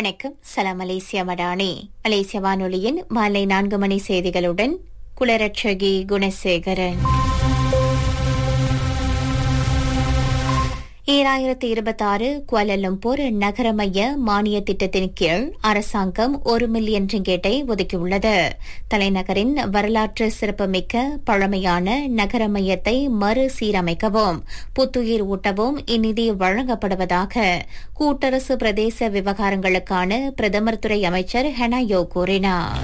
வணக்கம் சலாம் மலேசியா மடானி மலேசிய வானொலியின் மாலை நான்கு மணி செய்திகளுடன் குலரட்சகி குணசேகரன் ஈராயிரத்தி இருபத்தாறு குவாலலம்பூர் நகர மைய மானிய திட்டத்தின் கீழ் அரசாங்கம் ஒரு மில்லியன் ரிங்கேட்டை ஒதுக்கியுள்ளது தலைநகரின் வரலாற்று சிறப்புமிக்க பழமையான நகர மையத்தை மறுசீரமைக்கவும் புத்துயிர் ஊட்டவும் இந்நிதி வழங்கப்படுவதாக கூட்டரசு பிரதேச விவகாரங்களுக்கான பிரதமர் துறை அமைச்சர் ஹெனாயோ கூறினார்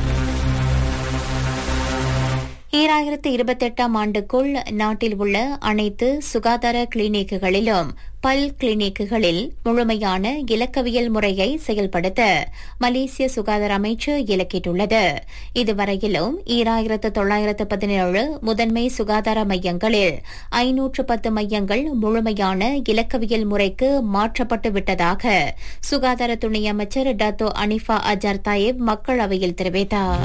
ஈராயிரத்து இருபத்தெட்டாம் ஆண்டுக்குள் நாட்டில் உள்ள அனைத்து சுகாதார கிளினிக்குகளிலும் பல் கிளினிக்குகளில் முழுமையான இலக்கவியல் முறையை செயல்படுத்த மலேசிய சுகாதார அமைச்சு இலக்கிட்டுள்ளது இதுவரையிலும் ஈராயிரத்து தொள்ளாயிரத்து பதினேழு முதன்மை சுகாதார மையங்களில் ஐநூற்று பத்து மையங்கள் முழுமையான இலக்கவியல் முறைக்கு மாற்றப்பட்டு விட்டதாக சுகாதார துணை அமைச்சர் டத்தோ அனிஃபா அஜார் தாயிப் மக்களவையில் தெரிவித்தார்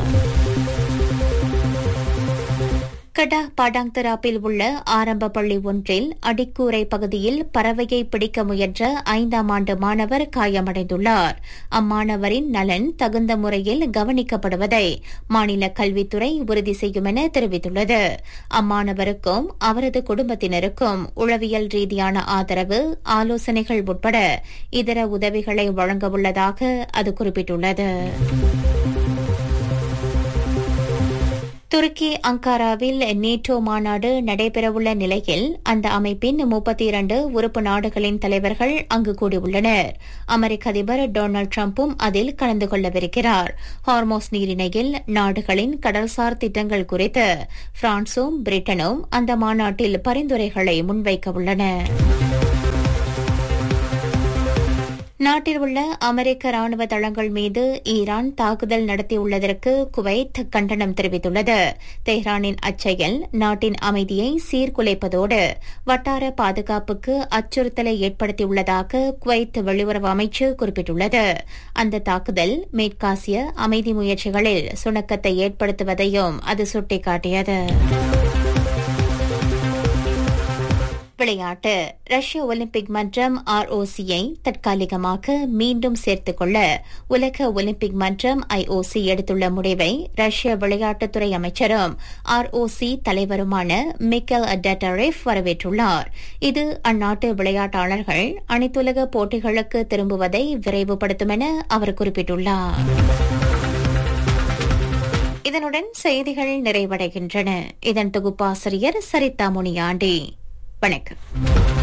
கடா பாடாங் தராப்பில் உள்ள ஆரம்ப பள்ளி ஒன்றில் அடிக்கூரை பகுதியில் பறவையை பிடிக்க முயன்ற ஐந்தாம் ஆண்டு மாணவர் காயமடைந்துள்ளார் அம்மாணவரின் நலன் தகுந்த முறையில் கவனிக்கப்படுவதை மாநில கல்வித்துறை உறுதி செய்யும் என தெரிவித்துள்ளது அம்மாணவருக்கும் அவரது குடும்பத்தினருக்கும் உளவியல் ரீதியான ஆதரவு ஆலோசனைகள் உட்பட இதர உதவிகளை வழங்கவுள்ளதாக அது குறிப்பிட்டுள்ளது துருக்கி அங்காராவில் நேட்டோ மாநாடு நடைபெறவுள்ள நிலையில் அந்த அமைப்பின் முப்பத்தி இரண்டு உறுப்பு நாடுகளின் தலைவர்கள் அங்கு கூடியுள்ளனர் அமெரிக்க அதிபர் டொனால்டு டிரம்பும் அதில் கலந்து கொள்ளவிருக்கிறார் ஹார்மோஸ் நீரிணையில் நாடுகளின் கடல்சார் திட்டங்கள் குறித்து பிரான்சும் பிரிட்டனும் அந்த மாநாட்டில் பரிந்துரைகளை முன்வைக்க உள்ளன நாட்டில் உள்ள அமெரிக்க ராணுவ தளங்கள் மீது ஈரான் தாக்குதல் நடத்தியுள்ளதற்கு குவைத் கண்டனம் தெரிவித்துள்ளது தெஹ்ரானின் அச்செயல் நாட்டின் அமைதியை சீர்குலைப்பதோடு வட்டார பாதுகாப்புக்கு அச்சுறுத்தலை ஏற்படுத்தியுள்ளதாக குவைத் வெளியுறவு அமைச்சு குறிப்பிட்டுள்ளது அந்த தாக்குதல் மேற்காசிய அமைதி முயற்சிகளில் சுணக்கத்தை ஏற்படுத்துவதையும் அது சுட்டிக்காட்டியது விளையாட்டு ரஷ்ய ஒலிம்பிக் மன்றம் ஆர்ஓசியை தற்காலிகமாக மீண்டும் சேர்த்துக் கொள்ள உலக ஒலிம்பிக் மன்றம் ஐஓசி எடுத்துள்ள முடிவை ரஷ்ய விளையாட்டுத்துறை அமைச்சரும் ஆர்ஓசி தலைவருமான மிக்கல் டெட்டரிஃப் வரவேற்றுள்ளார் இது அந்நாட்டு விளையாட்டாளர்கள் அனைத்துலக போட்டிகளுக்கு திரும்புவதை விரைவுபடுத்தும் என அவர் குறிப்பிட்டுள்ளார் இதனுடன் செய்திகள் நிறைவடைகின்றன இதன் தொகுப்பாசிரியர் சரிதா முனியாண்டி வணக்கம்